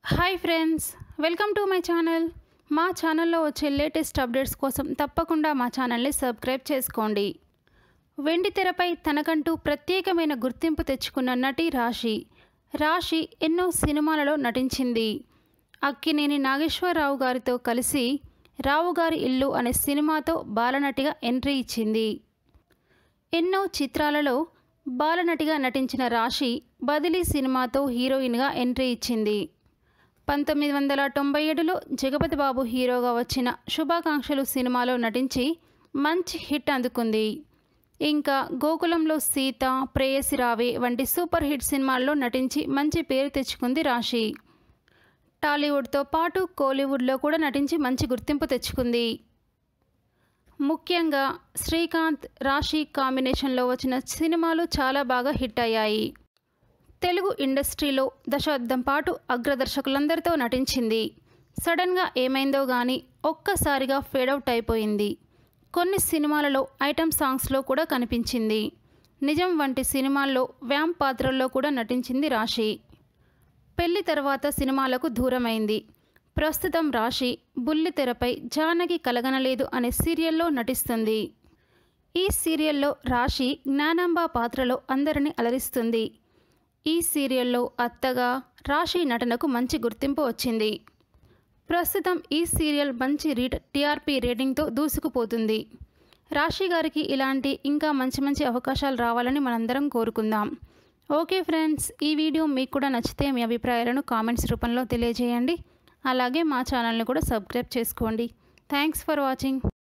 hi friends welcome to my channel మా ఛానల్లో వచ్చే లేటెస్ట్ అప్డేట్స్ కోసం తప్పకుండా మా ఛానల్ని సబ్స్క్రైబ్ చేసుకోండి వెండి తెరపై తనకంటూ ప్రత్యేకమైన గుర్తింపు తెచ్చుకున్న నటి రాశి రాశి ఎన్నో సినిమాలలో నటించింది అక్కినేని నాగేశ్వరరావు గారితో కలిసి రావు గారి ఇల్లు అనే సినిమాతో బాలనటిగా ఎంట్రీ ఇచ్చింది ఎన్నో చిత్రాలలో బాలనటిగా నటించిన రాశి బదిలీ సినిమాతో హీరోయిన్గా ఎంట్రీ ఇచ్చింది పంతొమ్మిది వందల తొంభై ఏడులో జగపతి బాబు హీరోగా వచ్చిన శుభాకాంక్షలు సినిమాలో నటించి మంచి హిట్ అందుకుంది ఇంకా గోకులంలో సీత ప్రేయసి రావే వంటి సూపర్ హిట్ సినిమాల్లో నటించి మంచి పేరు తెచ్చుకుంది రాశి టాలీవుడ్తో పాటు కోలీవుడ్లో కూడా నటించి మంచి గుర్తింపు తెచ్చుకుంది ముఖ్యంగా శ్రీకాంత్ రాశి కాంబినేషన్లో వచ్చిన సినిమాలు చాలా బాగా హిట్ అయ్యాయి తెలుగు ఇండస్ట్రీలో దశాబ్దం పాటు అగ్రదర్శకులందరితో నటించింది సడన్గా ఏమైందో కానీ ఒక్కసారిగా ఫేడౌట్ అయిపోయింది కొన్ని సినిమాలలో ఐటమ్ సాంగ్స్లో కూడా కనిపించింది నిజం వంటి సినిమాల్లో వ్యామ్ పాత్రల్లో కూడా నటించింది రాశి పెళ్లి తర్వాత సినిమాలకు దూరమైంది ప్రస్తుతం రాశి బుల్లి తెరపై జానకి కలగనలేదు అనే సీరియల్లో నటిస్తుంది ఈ సీరియల్లో రాశి జ్ఞానాంబ పాత్రలో అందరిని అలరిస్తుంది ఈ సీరియల్లో అత్తగా రాశి నటనకు మంచి గుర్తింపు వచ్చింది ప్రస్తుతం ఈ సీరియల్ మంచి రీట్ టీఆర్పీ రేటింగ్తో దూసుకుపోతుంది రాశి గారికి ఇలాంటి ఇంకా మంచి మంచి అవకాశాలు రావాలని మనందరం కోరుకుందాం ఓకే ఫ్రెండ్స్ ఈ వీడియో మీకు కూడా నచ్చితే మీ అభిప్రాయాలను కామెంట్స్ రూపంలో తెలియజేయండి అలాగే మా ఛానల్ని కూడా సబ్స్క్రైబ్ చేసుకోండి థ్యాంక్స్ ఫర్ వాచింగ్